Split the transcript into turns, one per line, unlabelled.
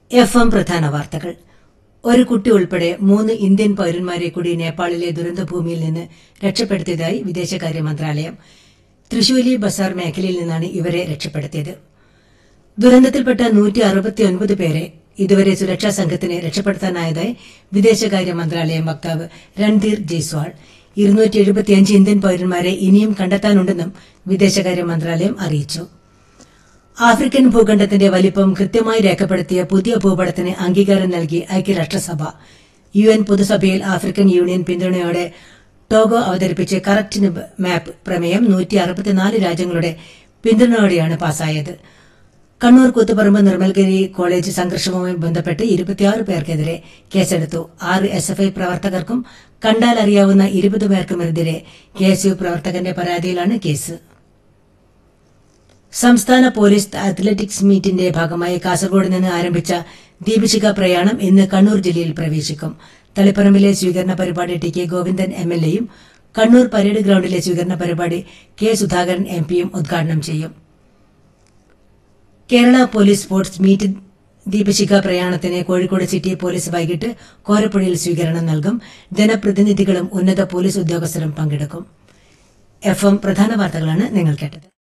F M പ്രധാന വാർത്തകൾ ഒരു കുട്ടി ഉൾപ്പെടെ മൂന്ന് ഇന്ത്യൻ പൌരന്മാരെ കൂടി നേപ്പാളിലെ ദുരന്തഭൂമിയിൽ നിന്ന് രക്ഷപ്പെടുത്തിയതായി വിദേശകാര്യ മന്ത്രാലയം തൃശൂലി ബസാർ മേഖലയിൽ നിന്നാണ് ഇവരെ രക്ഷപ്പെടുത്തിയത് ദുരന്തത്തിൽപ്പെട്ട നൂറ്റി അറുപത്തിയൊൻപത് പേരെ ഇതുവരെ സുരക്ഷാ സംഘത്തിന് രക്ഷപ്പെടുത്താനായതായി വിദേശകാര്യ മന്ത്രാലയം വക്താവ് രൺധീർ ജയ്സ്വാൾ ഇരുന്നൂറ്റി എഴുപത്തിയഞ്ച് ഇന്ത്യൻ പൌരന്മാരെ ഇനിയും കണ്ടെത്താനുണ്ടെന്നും വിദേശകാര്യ മന്ത്രാലയം അറിയിച്ചു ആഫ്രിക്കൻ ഭൂഖണ്ഡത്തിന്റെ വലിപ്പം കൃത്യമായി രേഖപ്പെടുത്തിയ പുതിയ ഭൂപടത്തിന് അംഗീകാരം നൽകി ഐക്യരാഷ്ട്രസഭ യു എൻ പൊതുസഭയിൽ ആഫ്രിക്കൻ യൂണിയൻ പിന്തുണയോടെ ടോഗോ അവതരിപ്പിച്ച കറക്റ്റ് മാപ്പ് പ്രമേയം നൂറ്റി അറുപത്തിനാല് രാജ്യങ്ങളുടെ പിന്തുണയോടെയാണ് പാസായത് കണ്ണൂർ കൂത്തുപറമ്പ് നിർമ്മൽഗിരി കോളേജ് സംഘർഷവുമായി ബന്ധപ്പെട്ട് ഇരുപത്തിയാറ് പേർക്കെതിരെ കേസെടുത്തു ആറ് എസ് എഫ് ഐ പ്രവർത്തകർക്കും കണ്ടാലറിയാവുന്ന ഇരുപത് പേർക്കുമെതിരെ കെ എസ് യു പ്രവർത്തകന്റെ പരാതിയിലാണ് കേസ് സംസ്ഥാന പോലീസ് അത്ലറ്റിക്സ് മീറ്റിന്റെ ഭാഗമായി കാസർഗോഡ് നിന്ന് ആരംഭിച്ച ദീപശിഖ പ്രയാണം ഇന്ന് കണ്ണൂർ ജില്ലയിൽ പ്രവേശിക്കും തളിപ്പറമ്പിലെ സ്വീകരണ പരിപാടി T K Govindan M L എയും കണ്ണൂർ പരേഡ് ഗ്രൌണ്ടിലെ സ്വീകരണ പരിപാടി കെ സുധാകരൻ എം പിയും ഉദ്ഘാടനം ചെയ്യും കേരള പോലീസ് സ്പോർട്സ് മീറ്റ് ദീപശിഖ പ്രയാണത്തിന് കോഴിക്കോട് സിറ്റി പോലീസ് വൈകിട്ട് കോരപ്പുഴയിൽ സ്വീകരണം നൽകും ജനപ്രതിനിധികളും ഉന്നത പോലീസ് ഉദ്യോഗസ്ഥരും പങ്കെടുക്കും എഫ് എം പ്രധാന വാർത്തകളാണ് നിങ്ങൾ കേട്ടത്